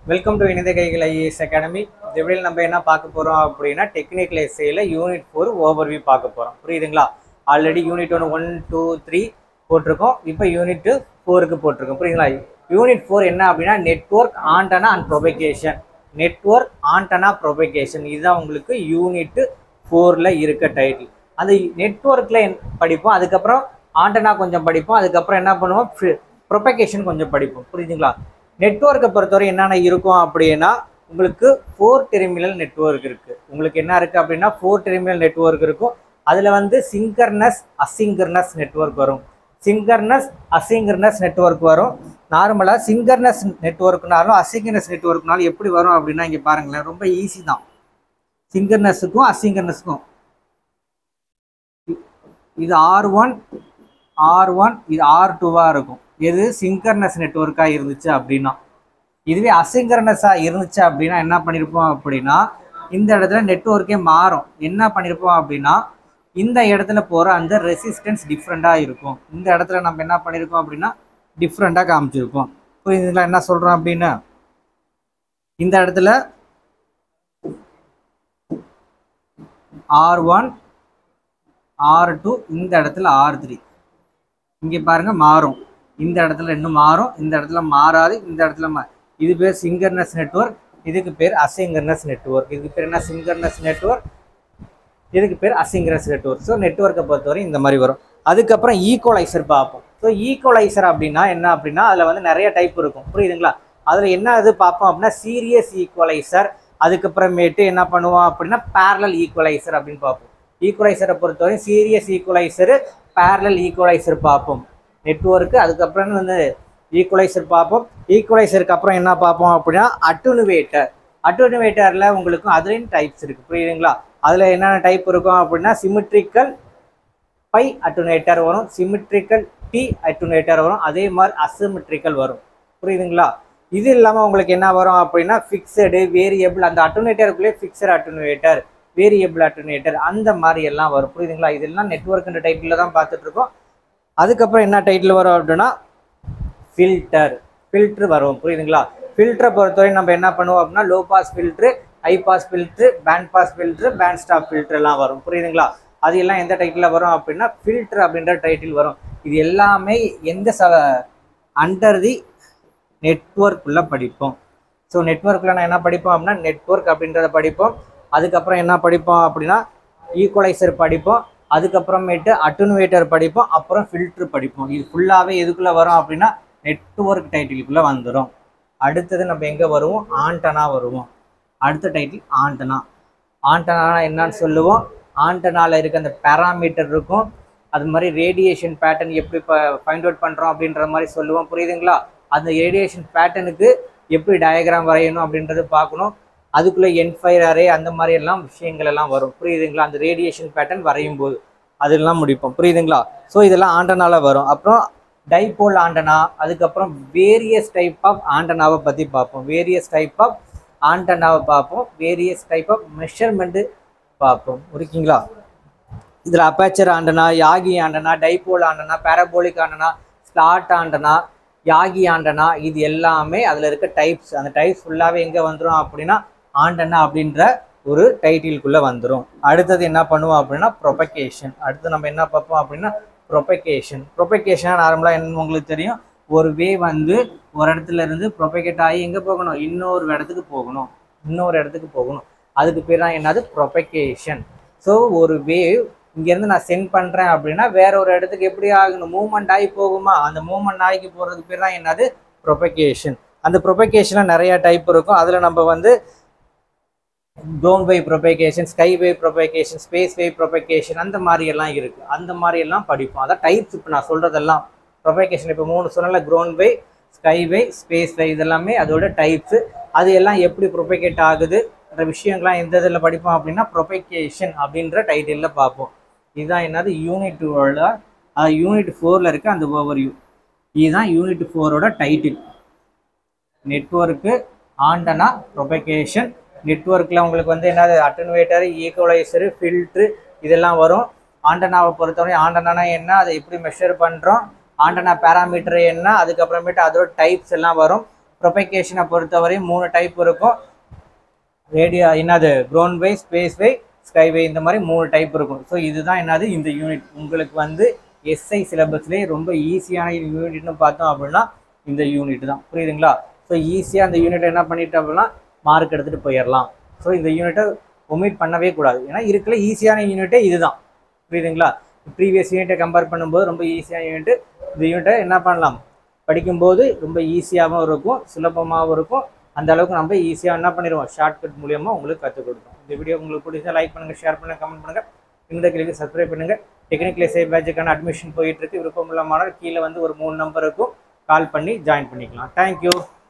welcome to இணைந்த கைகள் IAS academy இந்த வீடியோவில் நம்ம என்ன பார்க்க போகிறோம் அப்படின்னா டெக்னிக்கல் எஸ்ஏல யூனிட் ஃபோர் ஓவர்வியூ பார்க்க போகிறோம் புரியுதுங்களா ஆல்ரெடி யூனிட் ஒன்று ஒன் டூ த்ரீ போட்டிருக்கோம் இப்போ யூனிட் ஃபோருக்கு போட்டிருக்கோம் புரியுதுங்களா யூனிட் ஃபோர் என்ன அப்படின்னா network antenna and propagation network antenna propagation இதுதான் உங்களுக்கு யூனிட் ஃபோரில் இருக்க டைட்டில் அந்த நெட்ஒர்க்கில் படிப்போம் அதுக்கப்புறம் ஆண்டனா கொஞ்சம் படிப்போம் அதுக்கப்புறம் என்ன பண்ணுவோம் ப்ரொபகேஷன் கொஞ்சம் படிப்போம் புரியுதுங்களா நெட்ஒர்க்கை பொறுத்தவரை என்னென்ன இருக்கும் அப்படின்னா உங்களுக்கு ஃபோர் டெர்மினல் நெட்வொர்க் இருக்குது உங்களுக்கு என்ன இருக்குது அப்படின்னா ஃபோர் டெர்மினல் நெட்வொர்க் இருக்கும் அதில் வந்து சிங்கர்னஸ் அசிங்கர்னஸ் நெட்வொர்க் வரும் சிங்கர்னஸ் அசிங்கர்னஸ் நெட்வொர்க் வரும் நார்மலாக சிங்கர்னஸ் நெட்வொர்க்னாலும் அசிங்கர்னஸ் நெட்வொர்க்னாலும் எப்படி வரும் அப்படின்னா இங்கே பாருங்களேன் ரொம்ப ஈஸி தான் சிங்கர்னஸுக்கும் அசிங்கர்னஸுக்கும் இது ஆர் ஒன் ஆர் ஒன் இது ஆர் டூவாக இருக்கும் எது சிங்கர்னஸ் நெட்ஒர்க்காக இருந்துச்சு அப்படின்னா இதுவே அசிங்கர்னஸாக இருந்துச்சு அப்படின்னா என்ன பண்ணியிருப்போம் அப்படின்னா இந்த இடத்துல நெட்ஒர்க்கே மாறும் என்ன பண்ணியிருப்போம் அப்படின்னா இந்த இடத்துல போகிற அந்த ரெசிஸ்டன்ஸ் டிஃப்ரெண்ட்டாக இருக்கும் இந்த இடத்துல நம்ம என்ன பண்ணியிருக்கோம் அப்படின்னா டிஃப்ரெண்ட்டாக காமிச்சிருப்போம் புரியுதுங்களா என்ன சொல்கிறோம் அப்படின்னா இந்த இடத்துல ஆர் ஒன் ஆர் டூ இந்த இடத்துல ஆர் த்ரீ இங்கே பாருங்க மாறும் இந்த இடத்துல இன்னும் மாறும் இந்த இடத்துல மாறாது இந்த இடத்துல மா இது பேர் சிங்கர்னஸ் நெட்வொர்க் இதுக்கு பேர் அசிங்கர்னஸ் நெட்வொர்க் இதுக்கு பேர் என்ன சிங்கர்னஸ் நெட்வொர்க் இதுக்கு பேர் அசிங்கரஸ் நெட்வொர்க் ஸோ நெட்வொர்க்கை பொறுத்தவரை இந்த மாதிரி வரும் அதுக்கப்புறம் ஈக்குவலைசர் பார்ப்போம் ஸோ ஈக்குவலைசர் அப்படின்னா என்ன அப்படின்னா அதில் வந்து நிறைய டைப் இருக்கும் புரியுதுங்களா அதில் என்ன இது பார்ப்போம் அப்படின்னா சீரியஸ் ஈக்குவலைசர் அதுக்கப்புறமேட்டு என்ன பண்ணுவோம் அப்படின்னா பேரலல் ஈக்குவலைசர் அப்படின்னு பார்ப்போம் ஈக்குவலைசரை பொறுத்தவரை சீரியஸ் ஈக்குவலைசரு பேரலல் ஈக்குவலைசர் பார்ப்போம் நெட்வொர்க்கு அதுக்கப்புறம் வந்து ஈக்குவலைசர் பார்ப்போம் ஈக்குவலைசருக்கு அப்புறம் என்ன பார்ப்போம் அப்படின்னா அட்டுனுவேட்டர் அட்டுனுவேட்டரில் உங்களுக்கு அதுலேயும் டைப்ஸ் இருக்குது புரியுதுங்களா அதில் என்னென்ன டைப் இருக்கும் அப்படின்னா சிமிட்ரிக்கல் பை அட்டுனேட்டர் வரும் சிமிட்ரிக்கல் டி அட்டுனேட்டர் வரும் அதே மாதிரி அசிமெட்ரிக்கல் வரும் புரியுதுங்களா இது இல்லாமல் உங்களுக்கு என்ன வரும் அப்படின்னா ஃபிக்ஸடு வேரியபிள் அந்த அட்டுனேட்டருக்குள்ளே ஃபிக்ஸட் அட்டுனேட்டர் வேரியபிள் அட்டுனேட்டர் அந்த மாதிரி எல்லாம் வரும் புரியுதுங்களா இதெல்லாம் நெட்ஒர்க்குன்ற டைட்டில் தான் பார்த்துட்டு இருக்கோம் அதுக்கப்புறம் என்ன டைட்டில் வரும் அப்படின்னா ஃபில்டர் ஃபில்ட்ரு வரும் புரியுதுங்களா ஃபில்டரை பொறுத்தவரை நம்ம என்ன பண்ணுவோம் அப்படின்னா low pass filter high pass filter band pass filter band stop filter எல்லாம் வரும் புரியுதுங்களா அது எல்லாம் எந்த டைட்டில் வரும் அப்படின்னா ஃபில்டர் அப்படின்ற டைட்டில் வரும் இது எல்லாமே எந்த ச அண்டர் தி நெட்ஒர்க்குள்ளே படிப்போம் ஸோ நெட்ஒர்க்கில் நான் என்ன படிப்போம் அப்படின்னா நெட்ஒர்க் அப்படின்றத படிப்போம் அதுக்கப்புறம் என்ன படிப்போம் அப்படின்னா ஈக்குவலைசர் படிப்போம் அதுக்கப்புறமேட்டு அட்டுனுவேட்டர் படிப்போம் அப்புறம் ஃபில்ட்ரு படிப்போம் இது ஃபுல்லாகவே எதுக்குள்ளே வரும் அப்படின்னா நெட்ஒர்க் டைட்டிலுக்குள்ளே வந்துடும் அடுத்தது நம்ம எங்கே வருவோம் ஆண்டனா வருவோம் அடுத்த டைட்டில் ஆண்டனா ஆண்டனா என்னன்னு சொல்லுவோம் ஆண்டனாவில் இருக்க அந்த பேராமீட்டர் இருக்கும் அது மாதிரி ரேடியேஷன் பேட்டர்ன் எப்படி இப்போ ஃபைண்ட் அவுட் பண்ணுறோம் அப்படின்ற மாதிரி சொல்லுவோம் புரியுதுங்களா அந்த ரேடியேஷன் பேட்டர்னுக்கு எப்படி டயக்ராம் வரையணும் அப்படின்றது பார்க்கணும் அதுக்குள்ளே என்ஃபயர் அரே அந்த மாதிரி எல்லாம் விஷயங்கள் எல்லாம் வரும் புரியுதுங்களா அந்த ரேடியேஷன் பேட்டர்ன் வரையும் போது அதெல்லாம் முடிப்போம் புரியுதுங்களா ஸோ இதெல்லாம் ஆண்டனால வரும் அப்புறம் டைபோல் ஆண்டனா அதுக்கப்புறம் வேரியஸ் டைப் ஆஃப் ஆண்டனாவை பற்றி பார்ப்போம் வேரியஸ் டைப் ஆஃப் ஆண்டனாவை பார்ப்போம் வேரியஸ் டைப் ஆஃப் மெஷர்மெண்ட்டு பார்ப்போம் ஓகேங்களா இதில் aperture antenna Yagi antenna dipole antenna parabolic antenna slot antenna Yagi antenna இது எல்லாமே அதில் இருக்க டைப்ஸ் அந்த டைப்ஸ் ஃபுல்லாகவே எங்கே வந்துடும் அப்படின்னா ஆண்டனா அப்படின்ற ஒரு டைட்டிலுக்குள்ளே வந்துடும் அடுத்தது என்ன பண்ணுவோம் அப்படின்னா ப்ரொபகேஷன் அடுத்து நம்ம என்ன பார்ப்போம் அப்படின்னா ப்ரொபகேஷன் ப்ரொபகேஷனாக நார்மலாக என்ன உங்களுக்கு தெரியும் ஒரு வே வந்து ஒரு இடத்துல இருந்து ப்ரொபகேட் ஆகி எங்கே போகணும் இன்னொரு இடத்துக்கு போகணும் இன்னொரு இடத்துக்கு போகணும் அதுக்கு பேர் தான் என்னது ப்ரொபகேஷன் ஸோ ஒரு வேவ் இங்கேருந்து நான் சென்ட் பண்ணுறேன் அப்படின்னா வேற ஒரு இடத்துக்கு எப்படி ஆகணும் மூவ்மெண்ட் ஆகி போகுமா அந்த மூவ்மெண்ட் ஆகி போகிறதுக்கு பேர் தான் என்னது ப்ரொபகேஷன் அந்த ப்ரொபகேஷனில் நிறைய டைப் இருக்கும் அதில் நம்ம வந்து ground wave propagation sky wave propagation space wave propagation அந்த மாதிரி எல்லாம் இருக்குது அந்த மாதிரி எல்லாம் படிப்போம் அதான் டைப்ஸ் இப்போ நான் சொல்கிறதெல்லாம் ப்ரொபகேஷன் இப்போ மூணு சொன்னல ground wave sky wave space wave இதெல்லாமே அதோட டைப்ஸு அது எல்லாம் எப்படி ப்ரொபகேட் ஆகுது என்ற விஷயங்கள்லாம் எந்த இதில் படிப்போம் அப்படின்னா ப்ரொபகேஷன் அப்படின்ற டைட்டிலில் பார்ப்போம் இதுதான் என்னது யூனிட் டூவோட யூனிட் ஃபோரில் இருக்க அந்த ஓவர்வியூ இதுதான் யூனிட் ஃபோரோட டைட்டில் நெட்ஒர்க்கு ஆண்டனா ப்ரொபகேஷன் நெட்ஒர்க்கில் உங்களுக்கு வந்து என்னது அட்டனுவேட்டர் ஈக்குவலைசரு ஃபில்ட்ரு இதெல்லாம் வரும் ஆண்டனாவை பொறுத்தவரை ஆண்டனானா என்ன அதை எப்படி மெஷர் பண்ணுறோம் ஆண்டனா பேராமீட்டர் என்ன அதுக்கப்புறமேட்டு அதோட டைப்ஸ் எல்லாம் வரும் ப்ரொபகேஷனை பொறுத்தவரை மூணு டைப் இருக்கும் ரேடியா என்னது ground wave space wave sky wave இந்த மாதிரி மூணு டைப் இருக்கும் ஸோ இதுதான் என்னது இந்த யூனிட் உங்களுக்கு வந்து எஸ்ஐ சிலபஸ்லேயே ரொம்ப ஈஸியான யூனிட்னு பார்த்தோம் அப்படின்னா இந்த யூனிட் தான் புரியுதுங்களா ஸோ ஈஸியாக அந்த யூனிட்டை என்ன பண்ணிட்டோம் அப்படின்னா மார்க் எடுத்துகிட்டு போயிடலாம் ஸோ இந்த யூனிட்டை ஒமிட் பண்ணவே கூடாது ஏன்னா இருக்கல ஈஸியான யூனிட்டே இதுதான் புரியுதுங்களா ப்ரீவியஸ் யூனிட்டை கம்பேர் பண்ணும்போது ரொம்ப ஈஸியான யூனிட் இந்த யூனிட்டை என்ன பண்ணலாம் படிக்கும்போது ரொம்ப ஈஸியாகவும் இருக்கும் சுலபமாகவும் இருக்கும் அந்த அளவுக்கு நம்ம ஈஸியாக என்ன பண்ணிடுவோம் ஷார்ட்கட் மூலியமாக உங்களுக்கு கற்றுக் கொடுத்தோம் இந்த வீடியோ உங்களுக்கு பிடிச்சா லைக் பண்ணுங்கள் ஷேர் பண்ணுங்கள் கமெண்ட் பண்ணுங்கள் இந்த கிளிக்கு சப்ஸ்கிரைப் பண்ணுங்கள் டெக்னிக்கல் எஸ்ஐ பேட்சுக்கான அட்மிஷன் போயிட்டு இருக்கு விருப்பமுள்ள மாணவர் கீழே வந்து ஒரு மூணு நம்பர் இருக்கும் கால் பண்ணி ஜாயின் பண்ணிக்கலாம் தேங்க்யூ